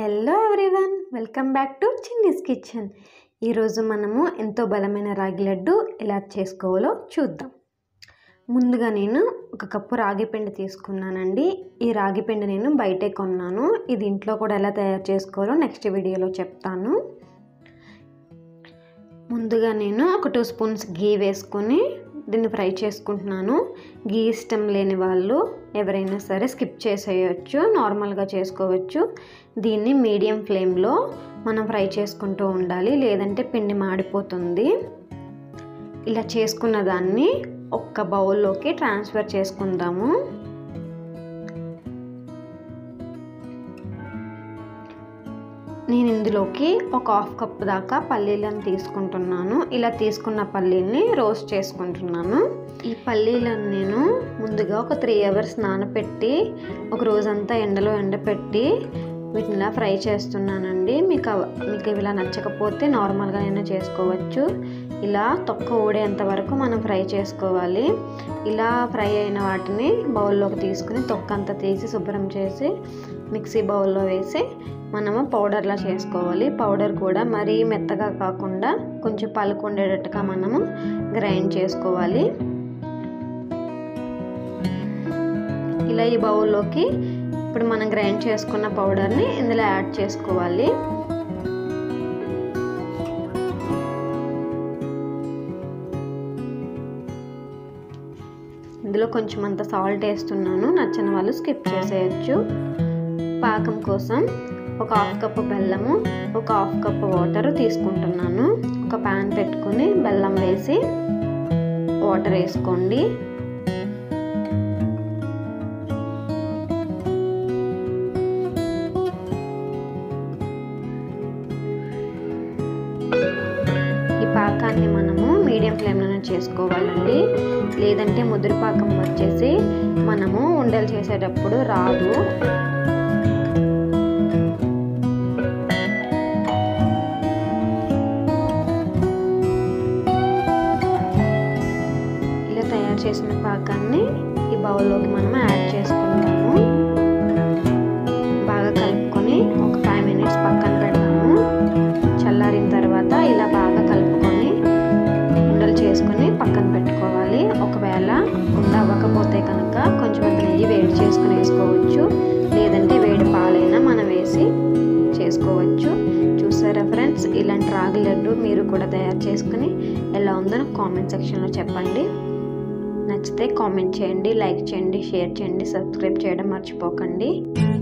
hello everyone welcome back to Chinni's kitchen ఈరోజు మనము ఎంతో బలమైన రాగి లడ్డు ఎలా చేసుకోవాలో చూద్దాం ముందుగా నేను ఒక కప్పు రాగి పిండి తీసుకున్నానండి ఈ రాగి పిండి నేను బయటే కొన్నాను ఇది ఇంట్లో కూడా ఎలా తయారు చేసుకోవాలో నెక్స్ట్ వీడియోలో చెప్తాను ముందుగా నేను ఒక టూ స్పూన్స్ గీ వేసుకొని దీన్ని ఫ్రై చేసుకుంటున్నాను గీ ఇష్టం లేని వాళ్ళు ఎవరైనా సరే స్కిప్ చేసేయచ్చు నార్మల్గా చేసుకోవచ్చు దీన్ని మీడియం ఫ్లేమ్లో మనం ఫ్రై చేసుకుంటూ ఉండాలి లేదంటే పిండి మాడిపోతుంది ఇలా చేసుకున్న దాన్ని ఒక్క బౌల్లోకి ట్రాన్స్ఫర్ చేసుకుందాము నేను ఇందులోకి ఒక హాఫ్ కప్ దాకా పల్లీలను తీసుకుంటున్నాను ఇలా తీసుకున్న పల్లీల్ని రోస్ట్ చేసుకుంటున్నాను ఈ పల్లీలను నేను ముందుగా ఒక త్రీ అవర్స్ నానపెట్టి ఒక రోజంతా ఎండలో ఎండపెట్టి వీటిని ఇలా ఫ్రై చేస్తున్నానండి మీకు మీకు ఇలా నచ్చకపోతే నార్మల్గా అయినా చేసుకోవచ్చు ఇలా తొక్క ఊడేంత వరకు మనం ఫ్రై చేసుకోవాలి ఇలా ఫ్రై అయిన వాటిని బౌల్లోకి తీసుకుని తొక్క అంతా తీసి శుభ్రం చేసి మిక్సీ బౌల్లో వేసి మనము పౌడర్లా చేసుకోవాలి పౌడర్ కూడా మరీ మెత్తగా కాకుండా కొంచెం పలుకు ఉండేటట్టుగా మనము గ్రైండ్ చేసుకోవాలి ఇలా ఈ బౌల్లోకి ఇప్పుడు మనం గ్రైండ్ చేసుకున్న పౌడర్ని ఇందులో యాడ్ చేసుకోవాలి ఇందులో కొంచెం అంత సాల్ట్ వేస్తున్నాను నచ్చని వాళ్ళు స్కిప్ చేసేయచ్చు పాకం కోసం ఒక హాఫ్ కప్పు బెల్లము ఒక హాఫ్ కప్పు వాటర్ తీసుకుంటున్నాను ఒక ప్యాన్ పెట్టుకుని బెల్లం వేసి వాటర్ వేసుకోండి ఈ పాకాన్ని మనము మీడియం ఫ్లేమ్లోనే చేసుకోవాలండి లేదంటే ముదురు పాకం వచ్చేసి మనము ఉండలు చేసేటప్పుడు రాదు ఇలా తయారు చేసిన పాకాన్ని ఈ బౌల్లోకి మనం యాడ్ చేసుకుందాము బాగా కలుపుకొని ఒక ఫైవ్ మినిట్స్ పక్కన పెడతాము చల్లారిన తర్వాత ఇలా బాగా కలుపుకొని ఉండలు చేసుకొని పక్కన పెట్టుకోవాలి ఒకవేళ ఉండ అవ్వకపోతే కనుక కొంచెం అంత నెయ్యి వేడి చేసుకుని వేసుకోవచ్చు లేదంటే వేడి పాలైనా మనం వేసి చేసుకోవచ్చు చూసారా ఫ్రెండ్స్ ఇలాంటి రాగి లడ్డు మీరు కూడా తయారు చేసుకుని ఎలా ఉందో నాకు కామెంట్ సెక్షన్లో చెప్పండి నచ్చితే కామెంట్ చేయండి లైక్ చేయండి షేర్ చేయండి సబ్స్క్రైబ్ చేయడం మర్చిపోకండి